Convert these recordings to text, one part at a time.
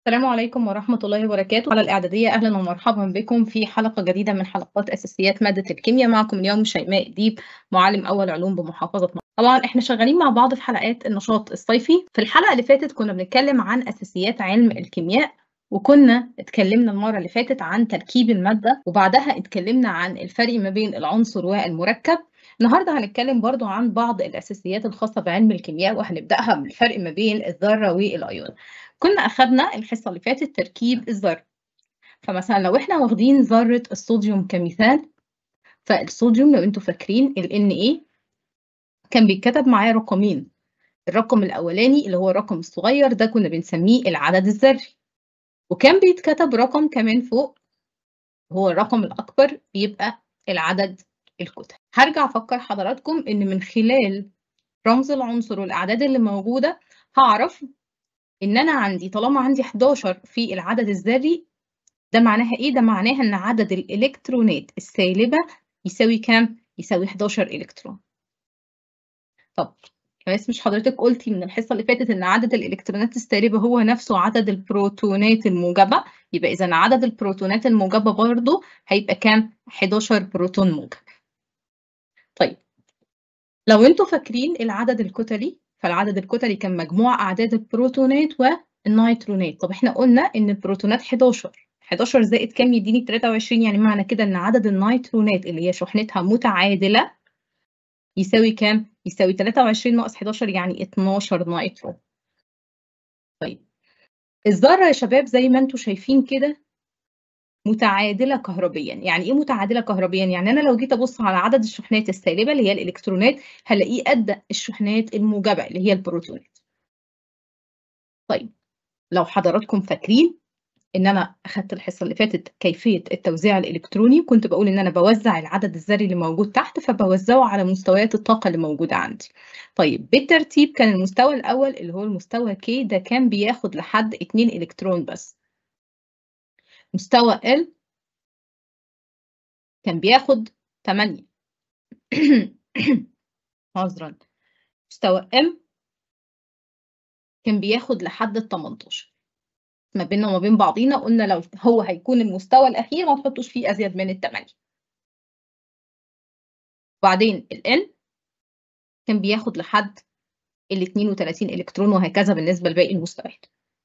السلام عليكم ورحمة الله وبركاته على الإعدادية أهلا ومرحبا بكم في حلقة جديدة من حلقات أساسيات مادة الكيمياء معكم اليوم شيماء ديب معلم أول علوم بمحافظة مصر طبعا احنا شغالين مع بعض في حلقات النشاط الصيفي في الحلقة اللي فاتت كنا بنتكلم عن أساسيات علم الكيمياء وكنا اتكلمنا المرة اللي فاتت عن تركيب المادة وبعدها اتكلمنا عن الفرق ما بين العنصر والمركب النهارده هنتكلم برضو عن بعض الأساسيات الخاصة بعلم الكيمياء وهنبدأها بالفرق ما بين الذرة والأيون كنا أخذنا الحصة اللي فاتت تركيب الذرة فمثلا لو احنا واخدين ذرة الصوديوم كمثال فالصوديوم لو انتوا فاكرين ال Na كان بيتكتب معاه رقمين الرقم الأولاني اللي هو الرقم الصغير ده كنا بنسميه العدد الذري وكان بيتكتب رقم كمان فوق هو الرقم الأكبر بيبقى العدد الكتل هرجع أفكر حضراتكم إن من خلال رمز العنصر والأعداد اللي موجودة هعرف ان انا عندي طالما عندي 11 في العدد الذري ده معناها ايه ده معناها ان عدد الالكترونات السالبه يساوي كام يساوي 11 الكترون طب بس مش حضرتك قلتي من الحصه اللي فاتت ان عدد الالكترونات السالبه هو نفسه عدد البروتونات الموجبه يبقى اذا عدد البروتونات الموجبه برضه هيبقى كام 11 بروتون موجب طيب لو انتوا فاكرين العدد الكتلي فالعدد الكتلي كان مجموع أعداد البروتونات والنيترونات طب احنا قلنا إن البروتونات 11 11 زائد كام يديني 23 يعني معنى كده إن عدد النيترونات اللي هي شحنتها متعادلة يساوي كام؟ يساوي 23 ناقص 11 يعني 12 نيترون طيب الذرة يا شباب زي ما انتم شايفين كده متعادلة كهربيا يعني ايه متعادلة كهربيا يعني انا لو جيت ابص على عدد الشحنات السالبة اللي هي الالكترونات هلاقيه قد الشحنات الموجبة اللي هي البروتونات طيب لو حضراتكم فاكرين ان انا اخدت الحصة اللي فاتت كيفية التوزيع الالكتروني كنت بقول ان انا بوزع العدد الذري اللي موجود تحت فبوزعه على مستويات الطاقة اللي موجودة عندي طيب بالترتيب كان المستوى الاول اللي هو المستوى K ده كان بياخد لحد 2 الكترون بس مستوى L كان بياخد 8 عذرا مستوى M كان بياخد لحد ال 18 ما بيننا وما بين بعضينا قلنا لو هو هيكون المستوى الأخير ما تحطوش فيه أزيد من ال 8 وبعدين ال N كان بياخد لحد ال 32 إلكترون وهكذا بالنسبة لباقي المستويات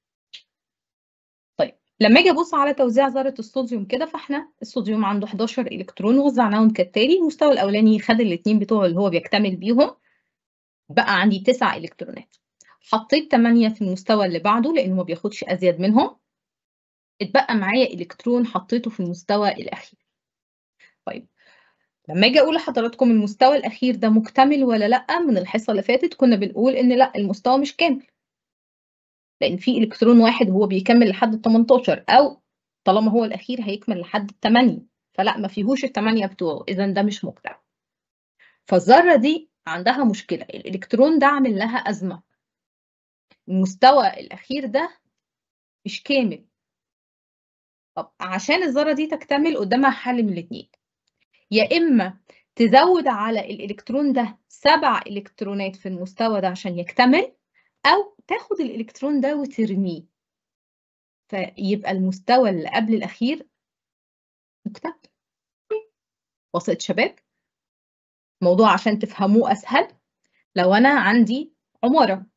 لما اجي ابص على توزيع ذره الصوديوم كده فاحنا الصوديوم عنده 11 الكترون وزعناهم كالتالي المستوى الاولاني خد الاثنين بتوعه اللي هو بيكتمل بيهم بقى عندي 9 الكترونات حطيت 8 في المستوى اللي بعده لانه ما بياخدش ازيد منهم اتبقى معايا الكترون حطيته في المستوى الاخير طيب لما اجي اقول لحضراتكم المستوى الاخير ده مكتمل ولا لا من الحصه اللي فاتت كنا بنقول ان لا المستوى مش كامل لان في الكترون واحد هو بيكمل لحد ال 18 او طالما هو الاخير هيكمل لحد ال 8 فلا ما فيهوش ال 8 بتوعه اذا ده مش مكتمل فالذره دي عندها مشكله الالكترون ده عامل لها ازمه المستوى الاخير ده مش كامل طب عشان الذره دي تكتمل قدامها حل من الاثنين يا اما تزود على الالكترون ده سبع الكترونات في المستوى ده عشان يكتمل أو تاخد الإلكترون ده وترميه فيبقى المستوى اللي قبل الأخير مكتمل وصلت شباب موضوع عشان تفهموه أسهل لو أنا عندي عمارة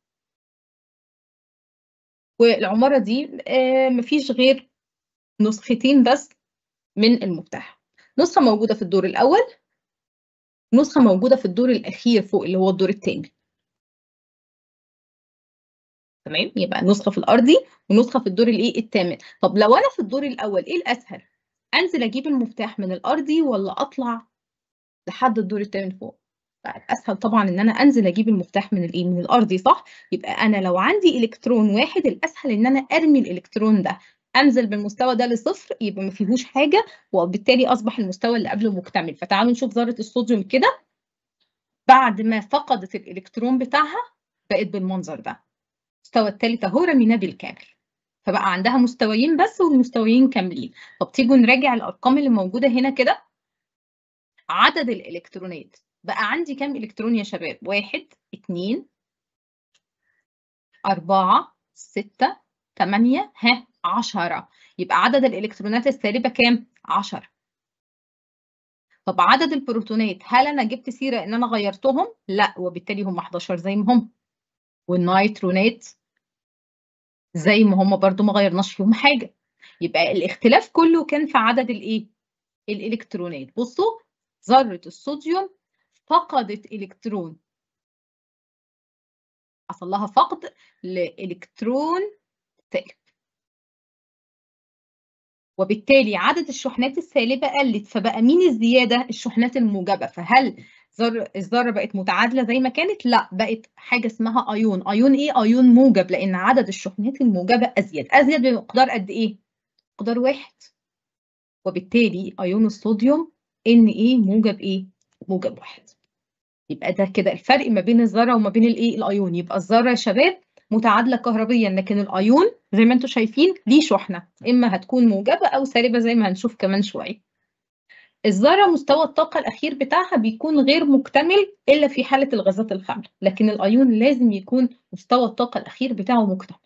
والعمارة دي مفيش غير نسختين بس من المفتاح نسخة موجودة في الدور الأول نسخة موجودة في الدور الأخير فوق اللي هو الدور الثاني تمام يبقى نسخه في الارضي ونسخه في الدور الايه الثامن طب لو انا في الدور الاول ايه الاسهل انزل اجيب المفتاح من الارضي ولا اطلع لحد الدور الثامن فوق الاسهل طبعا ان انا انزل اجيب المفتاح من الايه من الارضي صح يبقى انا لو عندي الكترون واحد الاسهل ان انا ارمي الالكترون ده انزل بالمستوى ده لصفر يبقى ما فيهوش حاجه وبالتالي اصبح المستوى اللي قبله مكتمل فتعالوا نشوف ذره الصوديوم كده بعد ما فقدت الالكترون بتاعها بقت بالمنظر ده المستوى الثالث اهو رميناه بالكامل فبقى عندها مستويين بس والمستويين كاملين طب تيجوا نراجع الارقام اللي موجوده هنا كده عدد الالكترونات بقى عندي كام الكترون يا شباب واحد اتنين أربعة ستة تمانية ها 10 يبقى عدد الإلكترونات السالبة كام؟ 10 طب عدد البروتونات هل أنا جبت سيرة إن أنا غيرتهم؟ لأ وبالتالي هم 11 زي ما هم والنيترونات زي ما هم برضو ما غيرناش فيهم حاجة يبقى الاختلاف كله كان في عدد الإيه؟ الإلكترونات بصوا ذرة الصوديوم فقدت إلكترون حصل لها فقد لإلكترون سالب وبالتالي عدد الشحنات السالبة قلت فبقى مين الزيادة؟ الشحنات الموجبة فهل ذر الذرة بقت متعادلة زي ما كانت؟ لا بقت حاجة اسمها أيون أيون إيه؟ أيون موجب لأن عدد الشحنات الموجبة أزيد أزيد بمقدار قد إيه؟ مقدار واحد وبالتالي أيون الصوديوم ان ايه موجب ايه موجب واحد يبقى ده كده الفرق ما بين الذره وما بين الايه الايون يبقى الذره يا شباب متعادله كهربيا لكن الايون زي ما انتم شايفين ليه شحنه اما هتكون موجبه او سالبه زي ما هنشوف كمان شويه الذره مستوى الطاقه الاخير بتاعها بيكون غير مكتمل الا في حاله الغازات الخامله لكن الايون لازم يكون مستوى الطاقه الاخير بتاعه مكتمل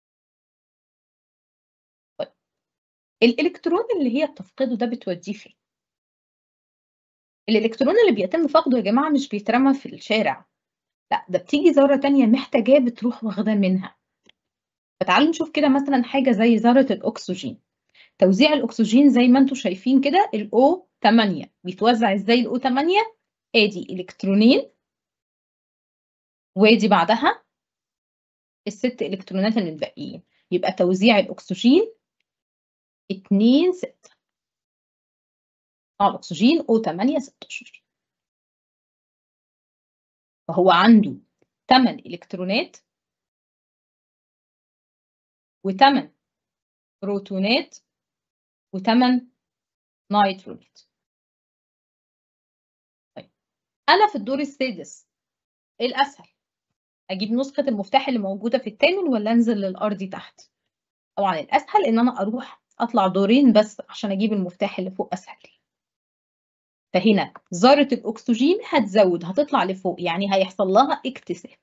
طيب الالكترون اللي هي بتفقده ده بتوديه فين الالكترون اللي بيتم فقده يا جماعه مش بيترمى في الشارع لا ده بتيجي ذره تانية محتاجاه بتروح واخده منها فتعالوا نشوف كده مثلا حاجه زي ذره الاكسجين توزيع الاكسجين زي ما انتم شايفين كده الاو 8 بيتوزع ازاي الاو 8 ادي الكترونين وادي بعدها الست الكترونات المتبقيين يبقى توزيع الاكسجين 2 6 نوع الأكسجين O8 16 فهو عنده 8 إلكترونات و8 بروتونات و8 نيترونات طيب أنا في الدور السادس إيه الأسهل؟ أجيب نسخة المفتاح اللي موجودة في الثامن ولا أنزل للأرضي تحت؟ طبعا الأسهل إن أنا أروح أطلع دورين بس عشان أجيب المفتاح اللي فوق أسهل فهنا ذرة الأكسجين هتزود هتطلع لفوق يعني هيحصل لها اكتساب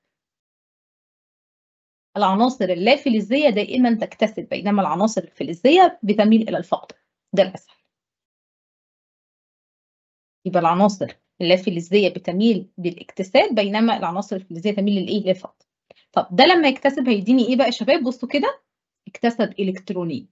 العناصر اللافلزية دائما تكتسب بينما العناصر الفلزية بتميل إلى الفقد ده الأسهل يبقى العناصر اللافلزية بتميل للاكتساب بينما العناصر الفلزية تميل للإيه للفقد طب ده لما يكتسب هيديني إيه بقى يا شباب بصوا كده اكتسب إلكترونين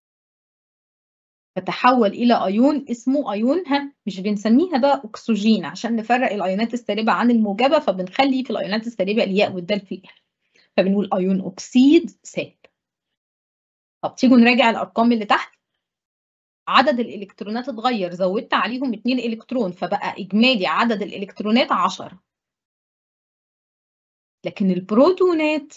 فتحول الى ايون اسمه ايون ها مش بنسميها بقى اكسجين عشان نفرق الايونات السالبه عن الموجبه فبنخلي في الايونات السالبه الياء والدال في الاخر فبنقول ايون اكسيد سالب طب تيجوا نراجع الارقام اللي تحت عدد الالكترونات اتغير زودت عليهم 2 الكترون فبقى اجمالي عدد الالكترونات 10 لكن البروتونات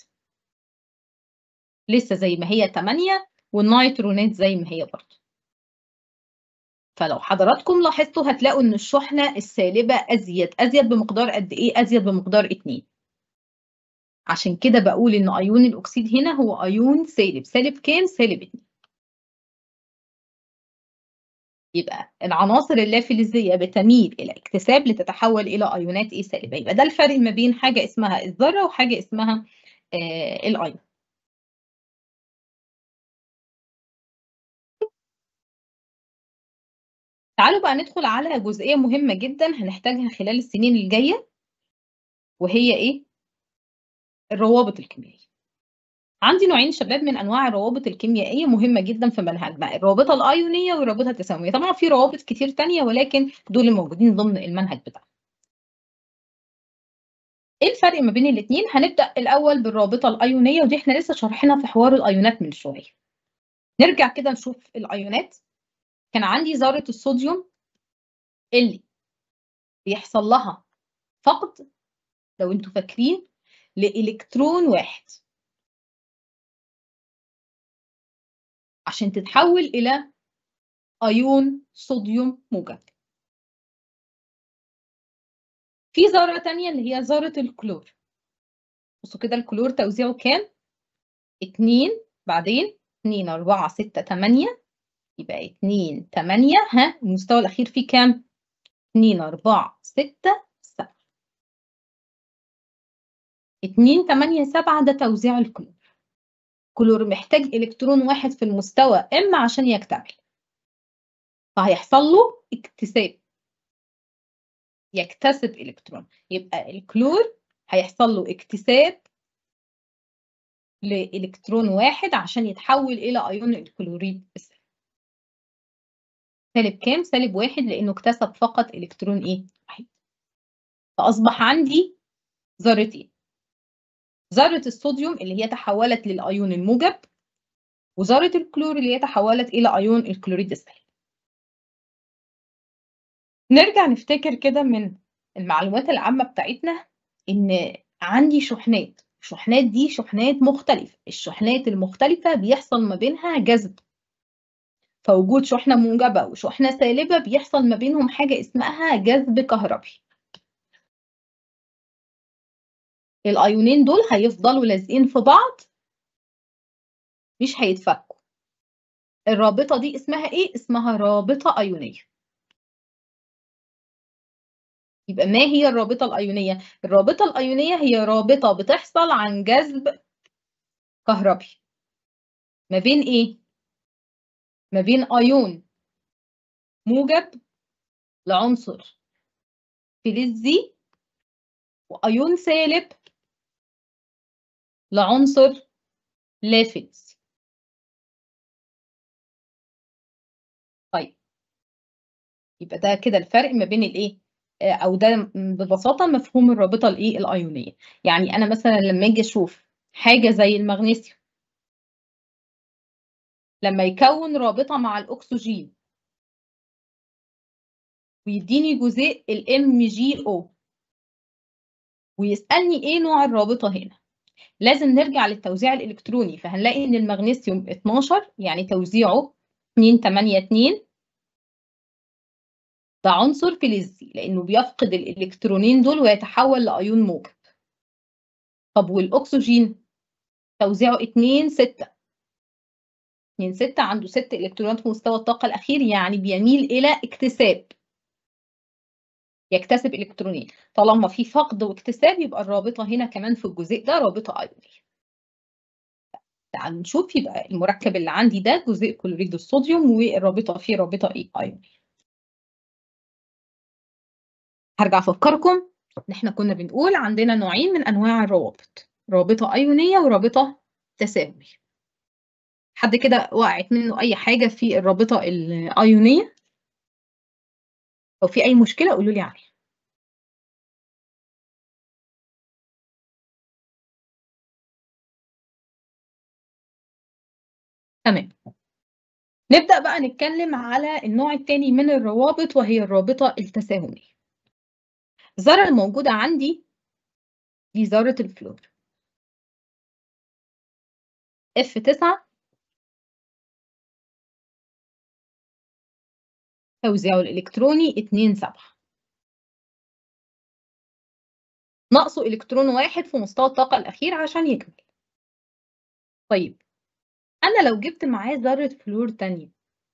لسه زي ما هي 8 والنيترونات زي ما هي برضه فلو حضراتكم لاحظتوا هتلاقوا ان الشحنه السالبه ازيد ازيد بمقدار قد ايه ازيد بمقدار 2 عشان كده بقول ان ايون الاكسيد هنا هو ايون سالب سالب كام سالب 2 يبقى العناصر اللافلزيه بتميل الى اكتساب لتتحول الى ايونات ايه سالبه يبقى ده الفرق ما بين حاجه اسمها الذره وحاجه اسمها آه الايون تعالوا بقى ندخل على جزئية مهمة جدا هنحتاجها خلال السنين الجاية وهي إيه؟ الروابط الكيميائية. عندي نوعين شباب من أنواع الروابط الكيميائية مهمة جدا في منهجنا، الرابطة الأيونية والرابطة التسامية، طبعا في روابط كتير تانية ولكن دول الموجودين ضمن المنهج بتاعنا. ايه الفرق ما بين الاثنين؟ هنبدأ الأول بالرابطة الأيونية ودي احنا لسه شارحينها في حوار الأيونات من شوية. نرجع كده نشوف الأيونات كان عندي ذرة الصوديوم اللي بيحصل لها فقد لو انتوا فاكرين لإلكترون واحد عشان تتحول إلى أيون صوديوم موجب في ذرة تانية اللي هي ذرة الكلور بصوا كده الكلور توزيعه كام؟ اتنين بعدين اتنين أربعة ستة تمانية يبقى 2 8 ها المستوى الأخير فيه كام؟ 2 4 6 7 2 8 7 ده توزيع الكلور كلور محتاج الكترون واحد في المستوى ام عشان يكتمل فهيحصل له اكتساب يكتسب الكترون يبقى الكلور هيحصل له اكتساب لإلكترون واحد عشان يتحول إلى أيون الكلوريد السالب. سالب كام؟ سالب واحد لأنه اكتسب فقط إلكترون إيه؟ واحد. فأصبح عندي ذرتين. ذرة الصوديوم اللي هي تحولت للأيون الموجب وذرة الكلور اللي هي تحولت إلى أيون الكلوريد السالب. نرجع نفتكر كده من المعلومات العامة بتاعتنا إن عندي شحنات الشحنات دي شحنات مختلفة الشحنات المختلفة بيحصل ما بينها جذب فوجود شحنة موجبة وشحنة سالبة بيحصل ما بينهم حاجة اسمها جذب كهربي الأيونين دول هيفضلوا لازقين في بعض مش هيتفكوا الرابطة دي اسمها ايه؟ اسمها رابطة أيونية يبقى ما هي الرابطة الأيونية؟ الرابطة الأيونية هي رابطة بتحصل عن جذب كهربي ما بين إيه؟ ما بين أيون موجب لعنصر فلزي وأيون سالب لعنصر لافلز طيب يبقى ده كده الفرق ما بين الايه او ده ببساطه مفهوم الرابطه الايه الايونيه يعني انا مثلا لما اجي اشوف حاجه زي المغنيسيوم لما يكون رابطه مع الاكسجين ويديني جزيء الام جي او ويسالني ايه نوع الرابطه هنا لازم نرجع للتوزيع الالكتروني فهنلاقي ان المغنيسيوم 12 يعني توزيعه 2 8 2 ده عنصر فلزي لانه بيفقد الالكترونين دول ويتحول لايون موجب طب والاكسجين توزيعه 2 6 2 6 عنده 6 الكترونات في مستوى الطاقه الاخير يعني بيميل الى اكتساب يكتسب الكترونين طالما في فقد واكتساب يبقى الرابطه هنا كمان في الجزيء ده رابطه ايونيه تعالوا نشوف يبقى المركب اللي عندي ده جزيء كلوريد الصوديوم والرابطه فيه رابطه ايه ايونيه هرجع افكركم ان احنا كنا بنقول عندنا نوعين من انواع الروابط رابطه ايونيه ورابطه تساهميه حد كده وقعت منه اي حاجه في الرابطه الايونيه لو في اي مشكله قولوا لي عليها تمام نبدأ بقى نتكلم على النوع الثاني من الروابط وهي الرابطة التساهمية الذرة الموجودة عندي دي ذرة الفلور F9 توزيعه الإلكتروني 2 7 ناقصه إلكترون واحد في مستوى الطاقة الأخير عشان يكمل طيب أنا لو جبت معاه ذرة فلور تانية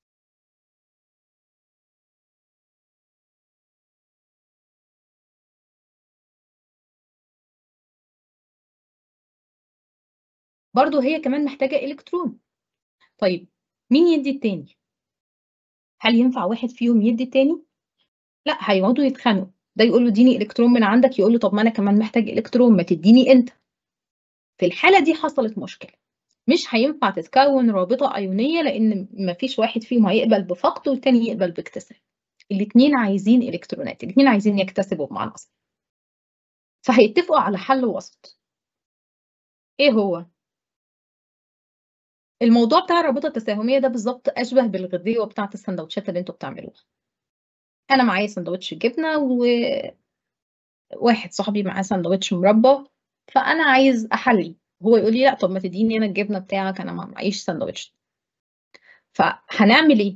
برضو هي كمان محتاجة إلكترون طيب مين يدي التاني؟ هل ينفع واحد فيهم يدي التاني؟ لا هيقعدوا يتخانقوا ده يقول له اديني الكترون من عندك يقول له طب ما انا كمان محتاج الكترون ما تديني انت في الحاله دي حصلت مشكله مش هينفع تتكون رابطه ايونيه لان ما فيش واحد فيهم هيقبل بفقد والتاني يقبل باكتساب الاثنين عايزين الكترونات الاثنين عايزين يكتسبوا بمعنى اصح فهيتفقوا على حل وسط ايه هو الموضوع بتاع الرابطه التساهميه ده بالظبط اشبه بالغديوه بتاعه السندوتشات اللي انتوا بتعملوها انا معايا سندوتش جبنه وواحد صاحبي معاه سندوتش مربى فانا عايز احلي هو يقول لي لا طب ما تديني انا الجبنه بتاعك انا ما معيش سندوتش فهنعمل ايه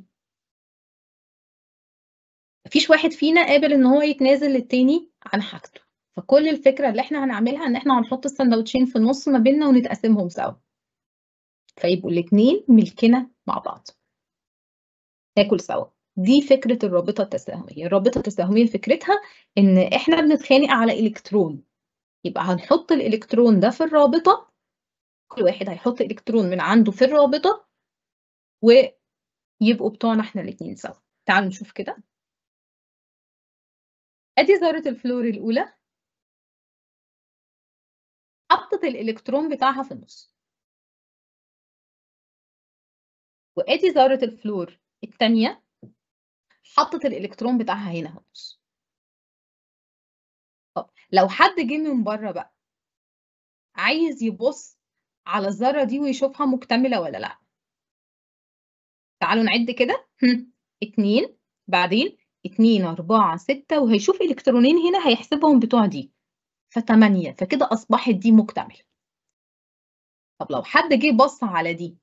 مفيش واحد فينا قابل ان هو يتنازل للتاني عن حاجته فكل الفكره اللي احنا هنعملها ان احنا هنحط السندوتشين في النص ما بيننا ونتقاسمهم سوا فيبقوا الاتنين ملكنا مع بعض ناكل سوا دي فكرة الرابطة التساهمية الرابطة التساهمية فكرتها إن إحنا بنتخانق على إلكترون يبقى هنحط الإلكترون ده في الرابطة كل واحد هيحط إلكترون من عنده في الرابطة ويبقوا بتوعنا إحنا الاتنين سوا. تعالوا نشوف كده. أدي ذرة الفلور الأولى. حطت الإلكترون بتاعها في النُص. وأدي ذرة الفلور التانية حطت الإلكترون بتاعها هنا في النُص. طب لو حد جه من برّه بقى عايز يبُص على الذرة دي ويشوفها مكتملة والّا لأ؟ تعالوا نعِد كده، هم، 2 بعدين 2، 4، 6 وهيشوف إلكترونين هنا هيحسبهم بتوع دي، ف8 فكده أصبحت دي مكتملة. طب لو حد جه بَص على دي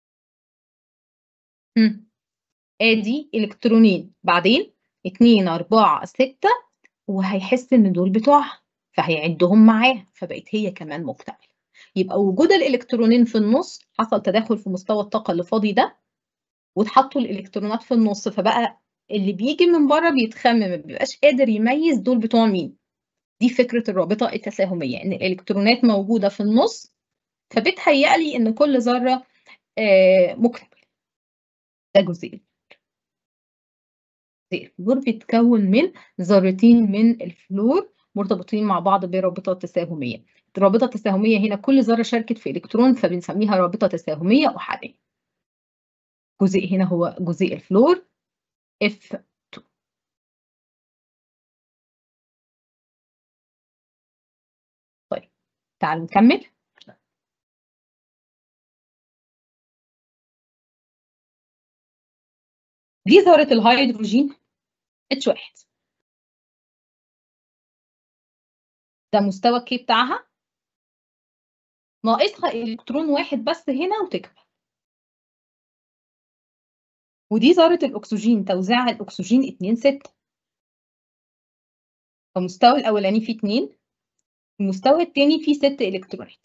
هم، آدي إلكترونين بعدين 2، 4، 6 وهيحس إن دول بتوعها، فهيعدّهم معاها، فبقت هي كمان مكتملة. يبقى وجود الإلكترونين في النُص حصل تداخل في مستوى الطاقة اللي فاضي ده واتحطّوا الإلكترونات في النُص، فبقى اللي بييجي من برّه بيتخمم ما بيبقاش قادر يميّز دول بتوع مين. دي فكرة الرابطة التساهمية، إن الإلكترونات موجودة في النُص فبيتهيأ لي إن كل ذرة آآ مكتملة. ده جزيء الفلور. جزيء الفلور بيتكوّن من ذرتين من الفلور مرتبطين مع بعض برابطة تساهمية. الرابطة التساهمية هنا كل ذرة شاركت في إلكترون فبنسميها رابطة تساهمية أحادية. جزيء هنا هو جزيء الفلور F2. طيب تعالوا نكمّل. دي ذرة الهيدروجين H1. ده مستوى الK بتاعها. ناقصها إلكترون واحد بس هنا وتكمل. ودي ذرة الأكسجين توزيع الأكسجين 2، 6. فالمستوى الأولاني فيه 2 المستوى التاني فيه 6 إلكترونات.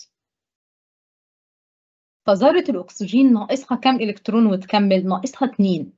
فذرة الأكسجين ناقصها كام إلكترون وتكمل؟ ناقصها 2.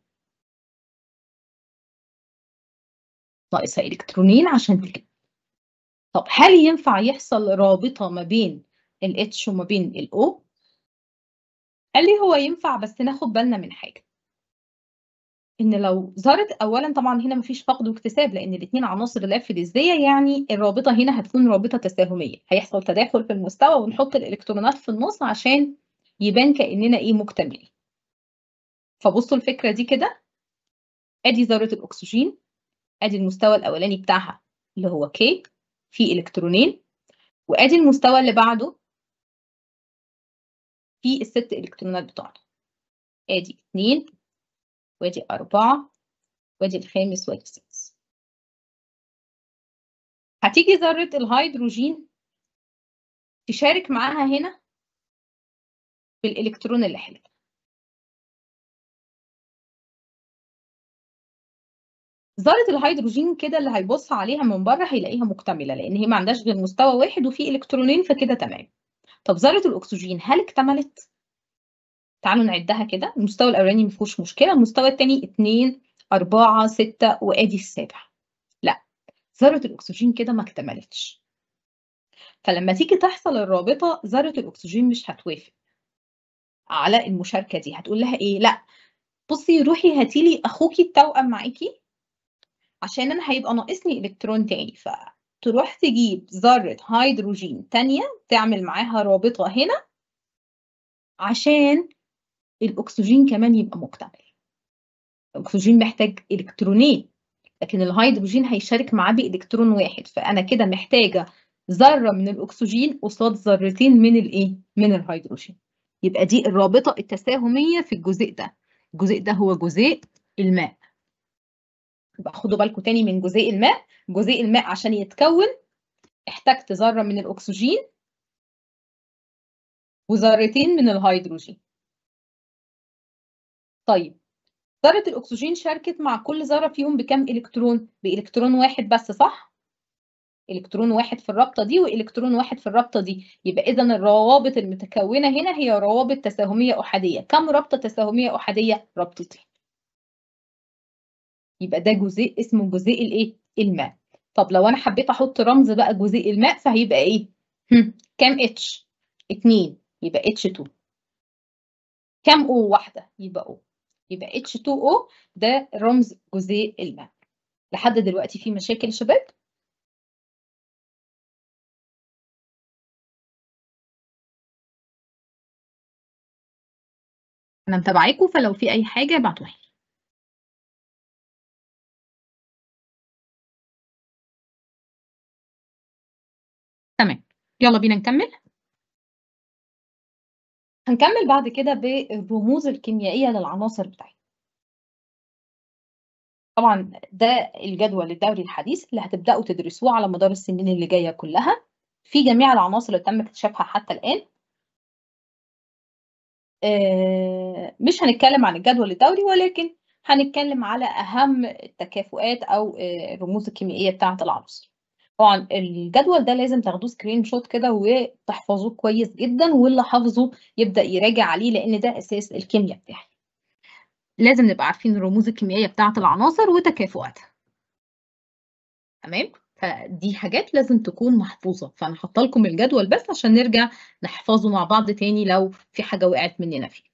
ناقصها إلكترونين عشان تكمل. طب هل ينفع يحصل رابطة ما بين الH وما بين الO؟ قال لي هو ينفع بس ناخد بالنا من حاجة. إن لو ذرة أولًا طبعًا هنا ما فيش فقد واكتساب لإن الاتنين عناصر لا فلزية يعني الرابطة هنا هتكون رابطة تساهمية، هيحصل تداخل في المستوى ونحط الإلكترونات في النُص عشان يبان كإننا إيه مكتملين. فبُصّوا الفكرة دي كده. آدي ذرة الأكسجين، آدي المستوى الأولاني بتاعها اللي هو K فيه إلكترونين، وآدي المستوى اللي بعده فيه ال6 إلكترونات بتوعنا. آدي 2 وآدي 4 وآدي الخامس وآدي السادس. هتيجي ذرة الهيدروجين تشارك معاها هنا بالإلكترون اللي حِلِت. ذرة الهيدروجين كده اللي هيبُص عليها من برّه هيلاقيها مكتملة، لإن هي ما عندهاش غير مستوى واحد وفيه إلكترونين فكده تمام. طب ذرة الأكسجين هل اكتملت؟ تعالوا نعدّها كده، المستوى الأولاني ما فيهوش مشكلة، المستوى التاني 2، 4، 6 وآدي السابع. لأ، ذرة الأكسجين كده ما اكتملتش. فلمّا تيجي تحصل الرابطة ذرة الأكسجين مش هتوافق. على المشاركة دي، هتقول لها إيه؟ لأ، بُصّي روحي هاتي لي أخوكِ التوأم معاكِ عشان أنا هيبقى ناقصني إلكترون تاني، فتروح تجيب ذرة هيدروجين تانية تعمل معاها رابطة هنا عشان الأكسجين كمان يبقى مكتمل. الأكسجين محتاج إلكترونين، لكن الهيدروجين هيشارك معاه بإلكترون واحد، فأنا كده محتاجة ذرة من الأكسجين قصاد ذرتين من الإيه؟ من الهيدروجين. يبقى دي الرابطة التساهمية في الجزيء ده. الجزيء ده هو جزيء الماء. يبقى خدوا بالكم تاني من جزيء الماء، جزيء الماء عشان يتكوّن احتجت ذرة من الأكسجين وذرتين من الهيدروجين. طيب ذرة الأكسجين شاركت مع كل ذرة فيهم بكام إلكترون؟ بإلكترون واحد بس صح؟ إلكترون واحد في الرابطة دي وإلكترون واحد في الرابطة دي، يبقى إذًا الروابط المتكوّنة هنا هي روابط تساهمية أحادية، كام رابطة تساهمية أحادية؟ رابطتين. يبقى ده جزيء اسمه جزيء الإيه؟ الماء. طب لو أنا حبيت أحط رمز بقى جزيء الماء فهيبقى إيه؟ هم، كام H؟ 2 يبقى H2 كام O واحدة يبقى O يبقى H2O ده رمز جزيء الماء لحد دلوقتي في مشاكل شباب انا متابعاكم فلو في اي حاجه ابعتوها لي تمام يلا بينا نكمل هنكمل بعد كده بالرموز الكيميائيه للعناصر بتاعتنا طبعا ده الجدول الدوري الحديث اللي هتبداوا تدرسوه على مدار السنين اللي جايه كلها في جميع العناصر اللي تم اكتشافها حتى الان مش هنتكلم عن الجدول الدوري ولكن هنتكلم على اهم التكافؤات او الرموز الكيميائيه بتاعه العناصر طبعا الجدول ده لازم تاخدوه سكرين شوت كده وتحفظوه كويس جدا واللي حافظه يبدا يراجع عليه لان ده اساس الكيمياء بتاعي لازم نبقى عارفين الرموز الكيميائيه بتاعه العناصر وتكافؤاتها تمام فدي حاجات لازم تكون محفوظه فانا حاطه لكم الجدول بس عشان نرجع نحفظه مع بعض تاني لو في حاجه وقعت مننا فيه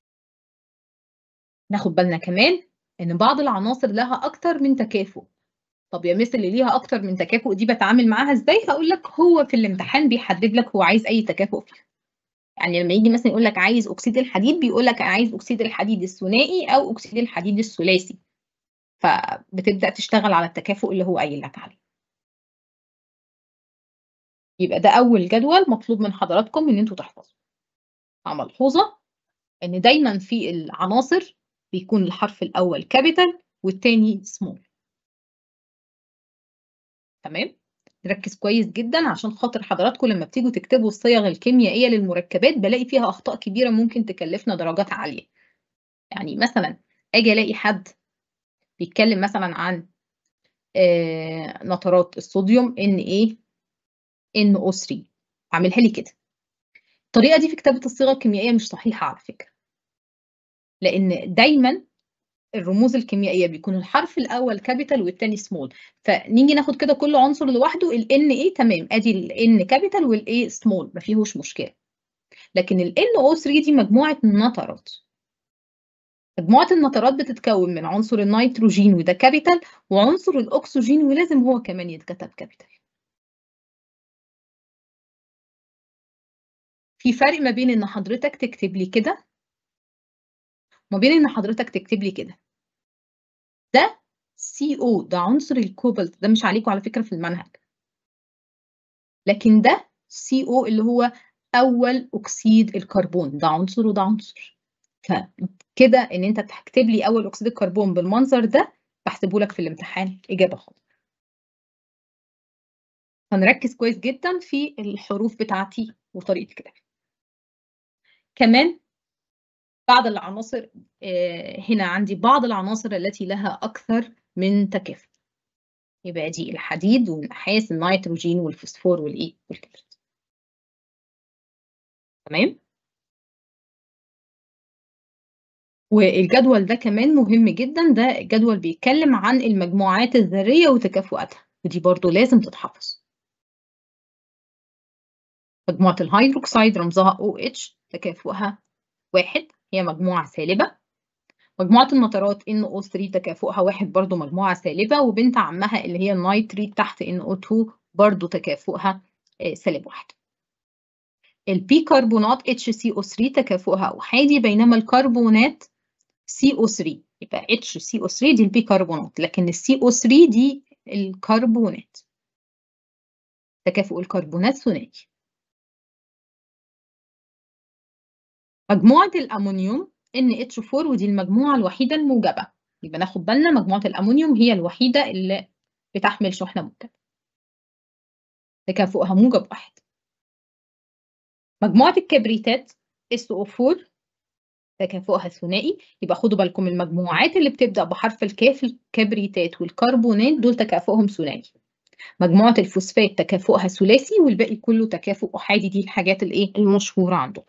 ناخد بالنا كمان ان بعض العناصر لها اكتر من تكافؤ طب يا مس اللي ليها اكتر من تكافؤ دي بتعامل معاها ازاي هقول لك هو في الامتحان بيحدد لك هو عايز اي تكافؤ فيها يعني لما يجي مثلا يقول لك عايز اكسيد الحديد بيقول لك عايز اكسيد الحديد الثنائي او اكسيد الحديد الثلاثي فبتبدا تشتغل على التكافؤ اللي هو قايل لك عليه يبقى ده اول جدول مطلوب من حضراتكم ان انتوا تحفظوا ملحوظه ان دايما في العناصر بيكون الحرف الاول كابيتال والتاني سمول تمام نركز كويس جدا عشان خاطر حضراتكم لما بتيجوا تكتبوا الصيغ الكيميائيه للمركبات بلاقي فيها اخطاء كبيره ممكن تكلفنا درجات عاليه يعني مثلا اجي الاقي حد بيتكلم مثلا عن آه نترات الصوديوم ان ايه NO3 اعملها لي كده الطريقه دي في كتابه الصيغه الكيميائيه مش صحيحه على فكره لان دايما الرموز الكيميائيه بيكون الحرف الاول كابيتال والتاني سمول فنيجي ناخد كده كل عنصر لوحده ال N ايه تمام ادي ال N كابيتال وال A سمول ما فيهوش مشكله لكن ال NO3 دي مجموعه نترات مجموعه النترات بتتكون من عنصر النيتروجين وده كابيتال وعنصر الاكسجين ولازم هو كمان يتكتب كابيتال في فرق ما بين ان حضرتك تكتب لي كده وما بين ان حضرتك تكتب لي كده ده سي او ده عنصر الكوبالت ده مش عليكم على فكره في المنهج لكن ده سي او اللي هو اول اكسيد الكربون ده عنصر وده عنصر فكده ان انت تكتب لي اول اكسيد الكربون بالمنظر ده بحسبه لك في الامتحان اجابه خاطئه هنركز كويس جدا في الحروف بتاعتي وطريقه كتابي كمان بعض العناصر هنا عندي بعض العناصر التي لها أكثر من تكافؤ يبقى دي الحديد والنحاس النيتروجين والفوسفور والإيه والكبريت تمام والجدول ده كمان مهم جدا ده جدول بيتكلم عن المجموعات الذرية وتكافؤاتها ودي برضو لازم تتحفظ مجموعة الهيدروكسيد رمزها OH تكافؤها واحد هي مجموعة سالبة مجموعة النترات NO3 تكافؤها واحد برضو مجموعة سالبة وبنت عمها اللي هي النيتريت تحت NO2 برضو تكافؤها سالب واحد البي كربونات HCO3 تكافؤها أحادي بينما الكربونات CO3 يبقى HCO3 دي البي كربونات لكن ال CO3 دي الكربونات تكافؤ الكربونات ثنائي مجموعة الأمونيوم NH4 ودي المجموعة الوحيدة الموجبة يبقى ناخد بالنا مجموعة الأمونيوم هي الوحيدة اللي بتحمل شحنة موجبة تكافؤها موجب واحد مجموعة الكبريتات SO4 تكافؤها ثنائي يبقى خدوا بالكم المجموعات اللي بتبدأ بحرف الكاف الكبريتات والكربونات دول تكافؤهم ثنائي مجموعة الفوسفات تكافؤها ثلاثي والباقي كله تكافؤ أحادي دي الحاجات الإيه المشهورة عندهم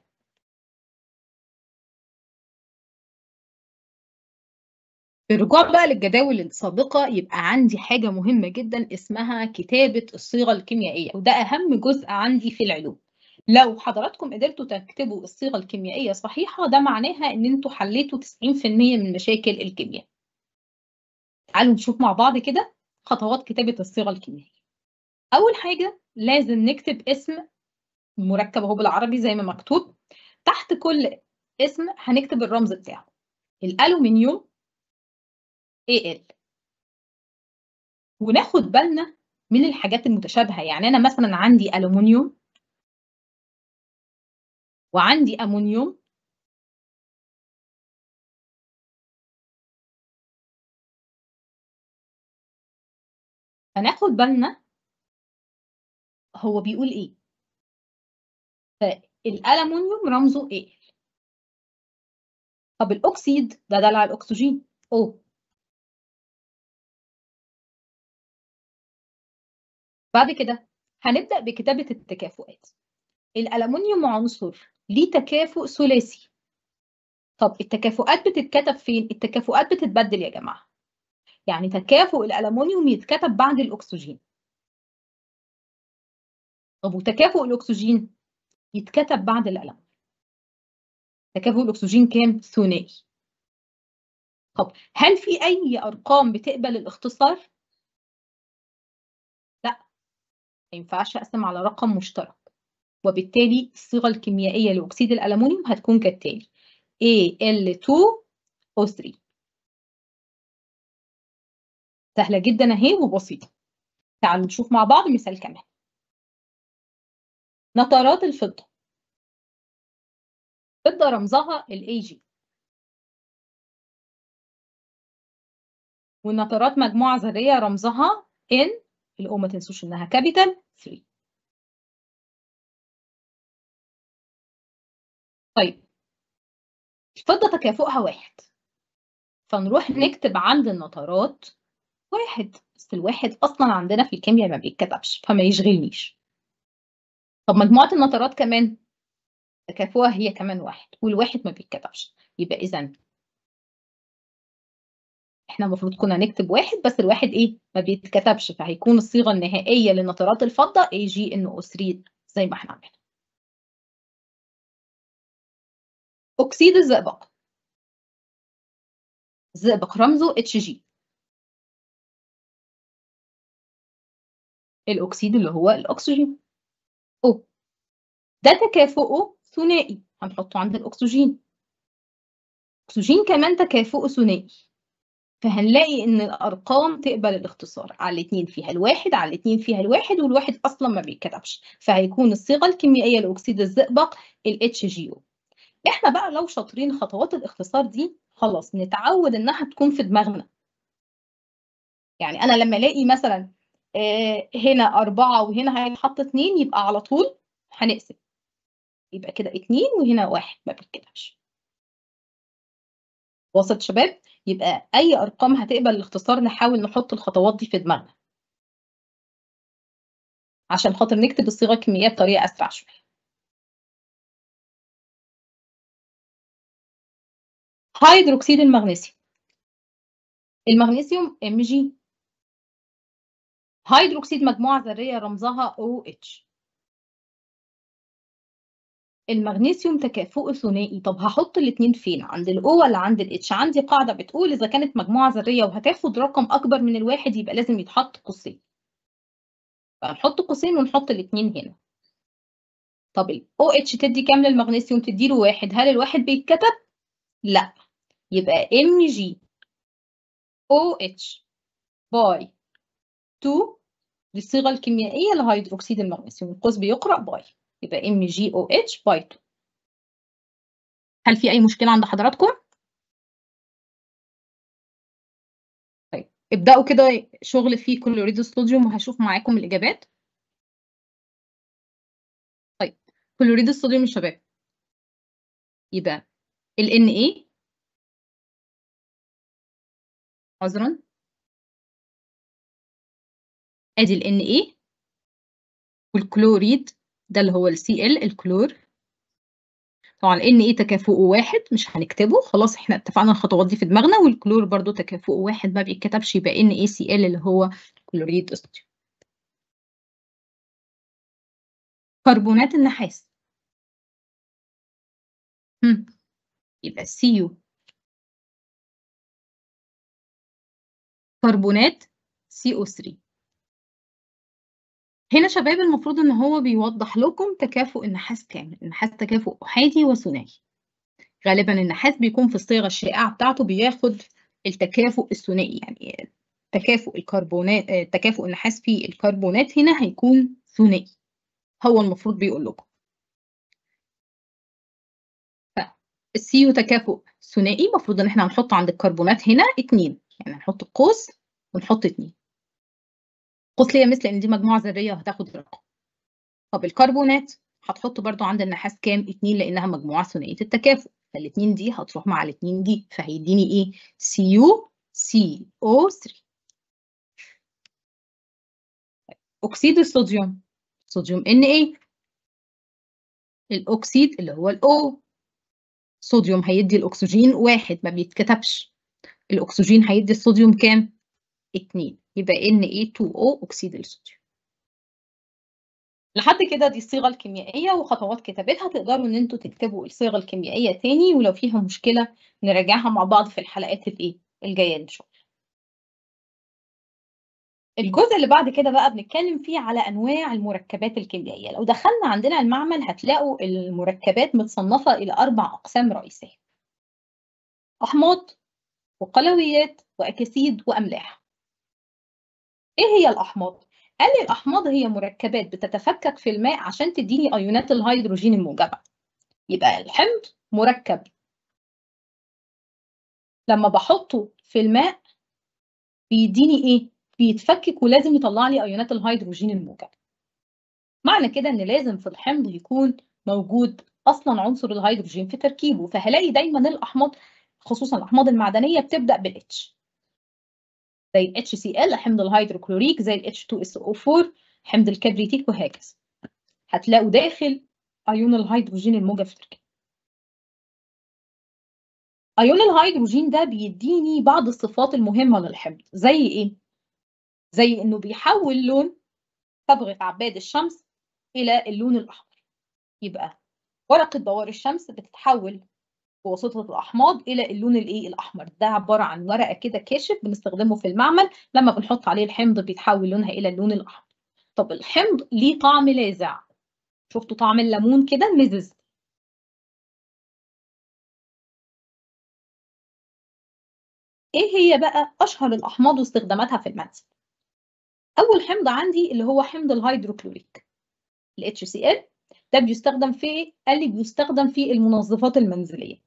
بالرجوع بقى للجداول السابقة يبقى عندي حاجة مهمة جدا اسمها كتابة الصيغة الكيميائية وده أهم جزء عندي في العلوم لو حضراتكم قدرتوا تكتبوا الصيغة الكيميائية صحيحة ده معناها إن أنتوا حليتوا 90% من مشاكل الكيمياء. تعالوا نشوف مع بعض كده خطوات كتابة الصيغة الكيميائية. أول حاجة لازم نكتب اسم مركب أهو بالعربي زي ما مكتوب، تحت كل اسم هنكتب الرمز بتاعه. الألومنيوم Al وناخد بالنا من الحاجات المتشابهة، يعني أنا مثلًا عندي ألومنيوم وعندي أمونيوم فناخد بالنا هو بيقول إيه. فالألمونيوم رمزه Al. طب الأكسيد ده دلع الأكسجين O. بعد كده هنبدأ بكتابة التكافؤات. الألمونيوم عنصر ليه تكافؤ ثلاثي. طب التكافؤات بتتكتب فين؟ التكافؤات بتتبدل يا جماعة. يعني تكافؤ الألمونيوم يتكتب بعد الأكسجين. طب وتكافؤ الأكسجين يتكتب بعد الألمونيوم. تكافؤ الأكسجين كام؟ ثنائي. طب هل في أي أرقام بتقبل الاختصار؟ لأ. ما ينفعش أقسم على رقم مشترك. وبالتالي الصيغة الكيميائية لأكسيد الألمونيوم هتكون كالتالي: Al2O3. سهلة جدًا أهي وبسيطة. تعالوا نشوف مع بعض مثال كمان. نترات الفضة. فضة رمزها الAg. والنترات مجموعة ذرية رمزها N الO ما تنسوش إنها capital 3. طيب. الفضة تكافؤها 1. فنروح نكتب عند النترات 1 بس ال1 أصلًا عندنا في الكيميا ما بيتكتبش فما يشغلنيش. طب مجموعة النترات كمان تكافؤها هي كمان 1 وال1 ما بيتكتبش. يبقى إذًا إحنا المفروض كنا نكتب 1 بس ال1 إيه؟ ما بيتكتبش فهيكون الصيغة النهائية لنترات الفضة AgNO3 زي ما إحنا عملنا. أكسيد الزئبق. الزئبق رمزه Hg. الأكسيد اللي هو الأكسجين O. ده تكافؤه ثنائي هنحطه عند الأكسجين. الأكسجين كمان تكافؤه ثنائي. فهنلاقي إن الأرقام تقبل الاختصار، على الاتنين فيها ال1 على الاتنين فيها ال1 وال1 أصلًا ما بيتكتبش، فهيكون الصيغة الكيميائية لأكسيد الزئبق الHgO. إحنا بقى لو شاطرين خطوات الاختصار دي خلاص نتعود إنها تكون في دماغنا. يعني أنا لما ألاقي مثلًا آآ هنا 4 وهنا هيتحط 2 يبقى على طول هنقسم. يبقى كده 2 وهنا 1 ما بيتكتبش. واصل شباب؟ يبقى أي أرقام هتقبل الاختصار نحاول نحط الخطوات دي في دماغنا. عشان خاطر نكتب الصيغة الكيميائية بطريقة أسرع شوية. هيدروكسيد المغنيسيوم. المغنيسيوم Mg. هيدروكسيد مجموعة ذرية رمزها OH. المغنيسيوم تكافؤه ثنائي، طب هاحط الاتنين فين؟ عند الO والّا عند الH؟ عندي قاعدة بتقول إذا كانت مجموعة ذرية وهتاخد رقم أكبر من الواحد يبقى لازم يتحط قوسين. فهنحط قوسين ونحط الاتنين هنا. طب الOH تدّي كام للمغنيسيوم؟ تدّي له 1 هل ال1 بيتكتب؟ لأ. يبقى MgOH by 2 دي الصيغة الكيميائية لهيدروكسيد المغنيسيوم، القوس بيقرأ باي. يبقى MgOH by 2. هل في أي مشكلة عند حضراتكم؟ طيب ابدأوا كده شغل في كلوريد الصوديوم وهاشوف معاكم الإجابات. طيب كلوريد الصوديوم يا شباب. يبقى الNA عذرًا. آدي الNA والكلوريد ده اللي هو الCl الكلور. طبعًا الNA تكافؤه 1 مش هنكتبه، خلاص إحنا اتفقنا الخطوات دي في دماغنا والكلور برضه تكافؤه 1 ما بيتكتبش يبقى NaCl اللي هو كلوريد الصوديوم. كربونات النحاس. إمم. يبقى CO كربونات CO3 هنا شباب المفروض إن هو بيوضّح لكم تكافؤ النحاس كام، النحاس تكافؤ أحادي وثنائي. غالبًا النحاس بيكون في الصيغة الشائعة بتاعته بياخد التكافؤ الثنائي، يعني تكافؤ الكربونات آآ تكافؤ النحاس في الكربونات هنا هيكون ثنائي، هو المفروض بيقول لكم. فالCO تكافؤ ثنائي، المفروض إن إحنا هنحط عند الكربونات هنا 2 يعني هنحط قوس ونحط 2. قوس ليه يا مِس؟ لإن دي مجموعة ذرية وهتاخد رقم. طب الكربونات هتحط برضه عند النحاس كام؟ 2 لإنها مجموعة ثنائية التكافؤ، فال2 دي هتروح مع ال2 دي، فهيدّيني إيه؟ CuCO3. أكسيد الصوديوم، صوديوم Na. الأكسيد اللي هو الO. صوديوم هيدّي الأكسجين 1 ما بيتكتبش، الأكسجين هيدّي الصوديوم كام؟ 2 يبقى Na2O أكسيد الصوديوم. لحد كده دي الصيغة الكيميائية وخطوات كتابتها، تقدروا إن أنتم تكتبوا الصيغة الكيميائية تاني ولو فيها مشكلة نراجعها مع بعض في الحلقات الإيه؟ الجاية إن شاء الله. الجزء اللي بعد كده بقى بنتكلم فيه على أنواع المركبات الكيميائية، لو دخلنا عندنا المعمل هتلاقوا المركبات متصنفة إلى 4 أقسام رئيسية. أحماض وقلويات وأكاسيد وأملاح. إيه هي الأحماض؟ قال لي الأحماض هي مركبات بتتفكك في الماء عشان تدّيني أيونات الهيدروجين الموجبة. يبقى الحمض مركب لمّا باحطه في الماء بيدّيني إيه؟ بيتفكك ولازم يطلّع لي أيونات الهيدروجين الموجبة. معنى كده إن لازم في الحمض يكون موجود أصلًا عنصر الهيدروجين في تركيبه، فهالاقي دايمًا الأحماض خصوصًا الأحماض المعدنية بتبدأ بالH. زي الHCl حمض الهيدروكلوريك، زي الH2SO4 حمض الكبريتيك وهكذا. هتلاقوا داخل أيون الهيدروجين الموجب في التركيب. أيون الهيدروجين ده بيدّيني بعض الصفات المهمة للحمض، زي إيه؟ زي إنه بيحوّل لون صبغة عباد الشمس إلى اللون الأحمر. يبقى ورقة دوار الشمس بتتحوّل بواسطة الأحماض إلى اللون الإيه؟ الأحمر. ده عبارة عن ورقة كده كاشف بنستخدمه في المعمل، لمّا بنحط عليه الحمض بيتحوّل لونها إلى اللون الأحمر. طب الحمض ليه طعم لاذع، شُفتوا طعم الليمون كده مِزِز. إيه هي بقى أشهر الأحماض واستخداماتها في المنزل؟ أول حمض عندي اللي هو حمض الهيدروكلوريك الHCl ده بيستخدم في إيه؟ قال لي بيستخدم في المنظفات المنزلية.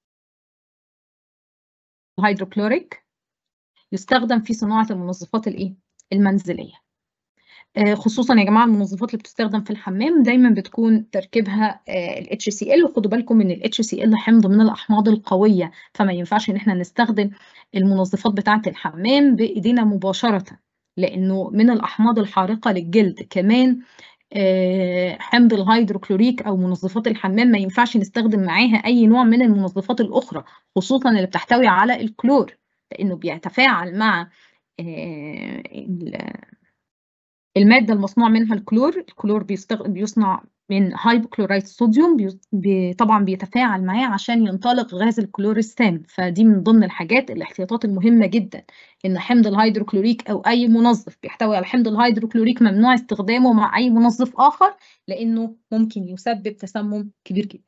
الهيدروكلوريك يستخدم في صناعة المنظفات الإيه؟ المنزلية. آآ خصوصًا يا جماعة المنظفات اللي بتستخدم في الحمام دايمًا بتكون تركيبها آآ الHCl وخدوا بالكم إن الHCl حمض من الأحماض القوية، فما ينفعش إن إحنا نستخدم المنظفات بتاعة الحمام بإيدينا مباشرةً، لإنه من الأحماض الحارقة للجلد. كمان آآ حمض الهيدروكلوريك أو منظفات الحمام ما ينفعش نستخدم معاها أي نوع من المنظفات الأخرى، خصوصًا اللي بتحتوي على الكلور، لإنه بيتفاعل مع آآ ال المادة المصنوع منها الكلور، الكلور بيستخ بيُصنع من hypochlorite صوديوم بيس ب طبعًا بيتفاعل معاه عشان ينطلق غاز الكلور السام، فدي من ضمن الحاجات الاحتياطات المهمة جدًا، إن حمض الهيدروكلوريك أو أي منظف بيحتوي على حمض الهيدروكلوريك ممنوع استخدامه مع أي منظف آخر، لإنه ممكن يسبب تسمم كبير جدًا.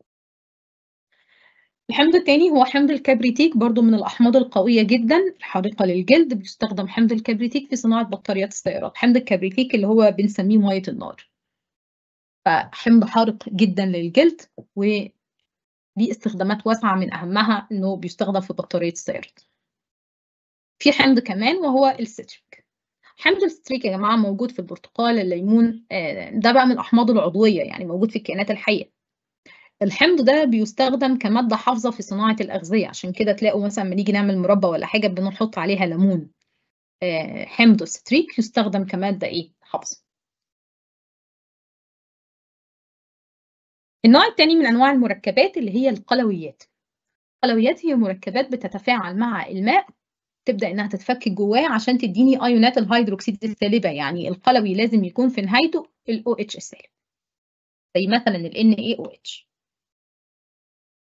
الحمض التاني هو حمض الكبريتيك برضه من الأحماض القوية جدًا الحارقة للجلد، بيستخدم حمض الكبريتيك في صناعة بطاريات السيارات، حمض الكبريتيك اللي هو بنسميه مَيّة النار. فحمض حارق جدًا للجلد وليه استخدامات واسعة من أهمها إنه بيستخدم في بطارية السيارات. في حمض كمان وهو الستريك. حمض الستريك يا جماعة موجود في البرتقال، الليمون، آآ ده بقى من الأحماض العضوية، يعني موجود في الكائنات الحية. الحمض ده بيستخدم كمادة حافظة في صناعة الأغذية، عشان كده تلاقوا مثلًا أمّا نيجي نعمل مربى والّا حاجة بنحط عليها ليمون. آآ حمض الستريك يستخدم كمادة إيه؟ حافظة. النوع التاني من أنواع المركبات اللي هي القلويات. القلويات هي مركبات بتتفاعل مع الماء، تبدأ إنها تتفكك جواه عشان تدّيني أيونات الهيدروكسيد السالبة، يعني القلوي لازم يكون في نهايته الOH السالب. زي مثلًا الNaOH.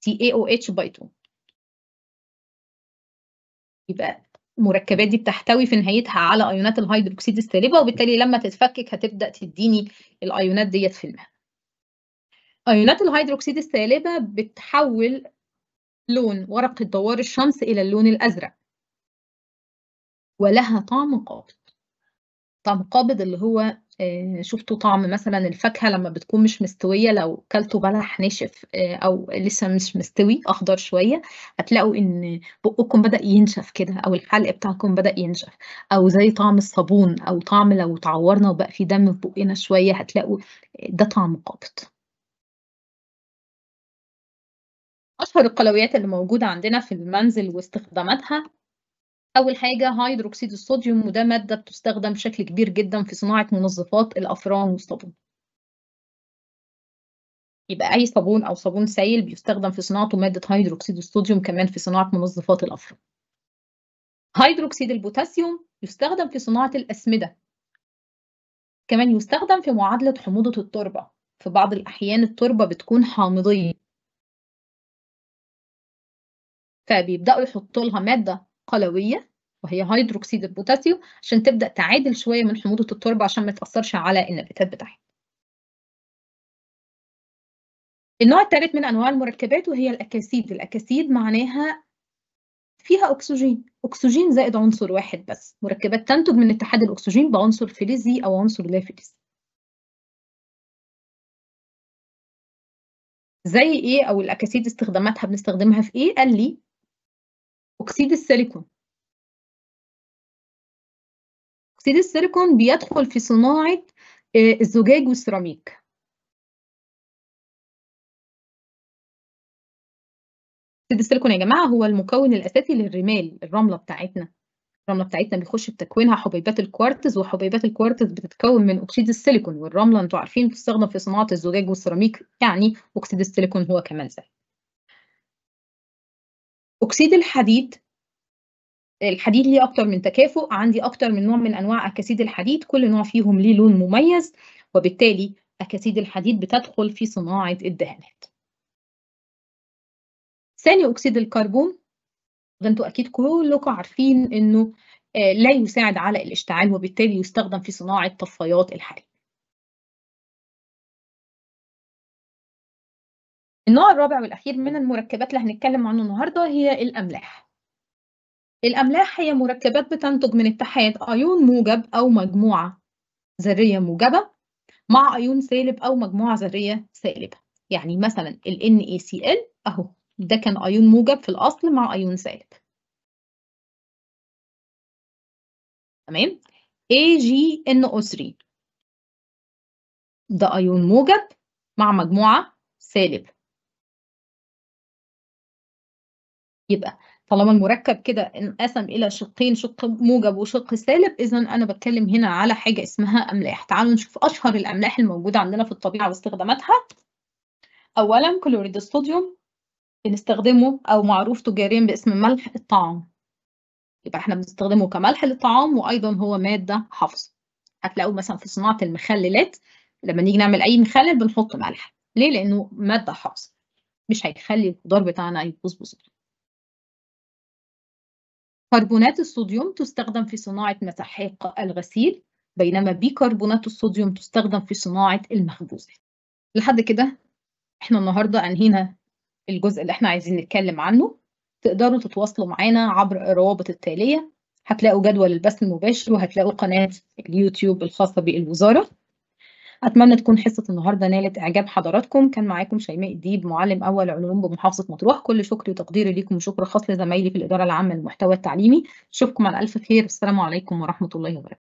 CaOH باي 2 يبقى المركبات دي بتحتوي في نهايتها على ايونات الهيدروكسيد السالبه وبالتالي لما تتفكك هتبدا تديني الايونات ديت في الماء. ايونات الهيدروكسيد السالبه بتحول لون ورقه دوار الشمس الى اللون الازرق. ولها طعم قابض. طعم قابض اللي هو شفتوا طعم مثلا الفاكهه لما بتكون مش مستويه لو كلتوا بلح ناشف او لسه مش مستوي اخضر شويه هتلاقوا ان بقكم بدا ينشف كده او الحلق بتاعكم بدا ينشف او زي طعم الصابون او طعم لو تعورنا وبقى في دم في بقنا شويه هتلاقوا ده طعم قابض اشهر القلويات اللي موجوده عندنا في المنزل واستخداماتها أول حاجة هيدروكسيد الصوديوم وده مادة بتستخدم بشكل كبير جدا في صناعة منظفات الأفران والصابون. يبقى أي صابون أو صابون سائل بيستخدم في صناعته مادة هيدروكسيد الصوديوم كمان في صناعة منظفات الأفران. هيدروكسيد البوتاسيوم يستخدم في صناعة الأسمدة. كمان يستخدم في معادلة حموضة التربة. في بعض الأحيان التربة بتكون حامضية. فبيبدأوا يحطوا لها مادة قلوية وهي هيدروكسيد البوتاسيوم عشان تبدأ تعادل شوية من حموضة التربة عشان ما تأثرش على النباتات بتاعتها. النوع الثالث من أنواع المركبات وهي الأكاسيد، الأكاسيد معناها فيها أكسجين، أكسجين زائد عنصر واحد بس، مركبات تنتج من اتحاد الأكسجين بعنصر فلزي أو عنصر لا فلزي. زي إيه أو الأكاسيد استخداماتها بنستخدمها في إيه؟ قال لي أكسيد السيليكون أكسيد السيليكون بيدخل في صناعة الزجاج والسيراميك أكسيد السيليكون يا جماعة هو المكون الأساسي للرمال الرملة بتاعتنا الرملة بتاعتنا بيخش بتكوينها حبيبات الكوارتز وحبيبات الكوارتز بتتكون من أكسيد السيليكون والرملة أنتوا عارفين بتستخدم في صناعة الزجاج والسيراميك يعني أكسيد السيليكون هو كمان زي أكسيد الحديد الحديد ليه أكتر من تكافؤ عندي أكتر من نوع من أنواع أكاسيد الحديد كل نوع فيهم ليه لون مميز وبالتالي أكاسيد الحديد بتدخل في صناعة الدهانات ثاني أكسيد الكربون ده انتوا أكيد كلكم عارفين إنه لا يساعد على الاشتعال وبالتالي يستخدم في صناعة طفايات الحريق النوع الرابع والأخير من المركبات اللي هنتكلم عنه النهاردة هي الأملاح الأملاح هي مركبات بتنتج من اتحاد أيون موجب أو مجموعة ذرية موجبة مع أيون سالب أو مجموعة ذرية سالبة يعني مثلا ال NaCl أهو ده كان أيون موجب في الأصل مع أيون سالب تمام AgNO3 ده أيون موجب مع مجموعة سالب يبقى طالما المركب كده انقسم الى شقين شق موجب وشق سالب اذا انا بتكلم هنا على حاجه اسمها املاح تعالوا نشوف اشهر الاملاح الموجوده عندنا في الطبيعه واستخداماتها اولا كلوريد الصوديوم بنستخدمه او معروف تجاريا باسم ملح الطعام يبقى احنا بنستخدمه كملح للطعام وايضا هو ماده حافظه هتلاقوا مثلا في صناعه المخللات لما نيجي نعمل اي مخلل بنحط ملح ليه لانه ماده حافظه مش هيخلي الخضار بتاعنا يبوظ بسرعه كربونات الصوديوم تستخدم في صناعة مساحيق الغسيل بينما بيكربونات الصوديوم تستخدم في صناعة المخبوزات لحد كده احنا النهاردة أنهينا الجزء اللي احنا عايزين نتكلم عنه تقدروا تتواصلوا معانا عبر الروابط التالية هتلاقوا جدول البث المباشر وهتلاقوا قناة اليوتيوب الخاصة بالوزارة أتمنى تكون حصة النهاردة نالت إعجاب حضراتكم كان معاكم شيماء الديب معلم أول علوم بمحافظة مطروح كل شكري وتقديري ليكم وشكر خاص لزمايلي في الإدارة العامة للمحتوى التعليمي أشوفكم على ألف خير السلام عليكم ورحمة الله وبركاته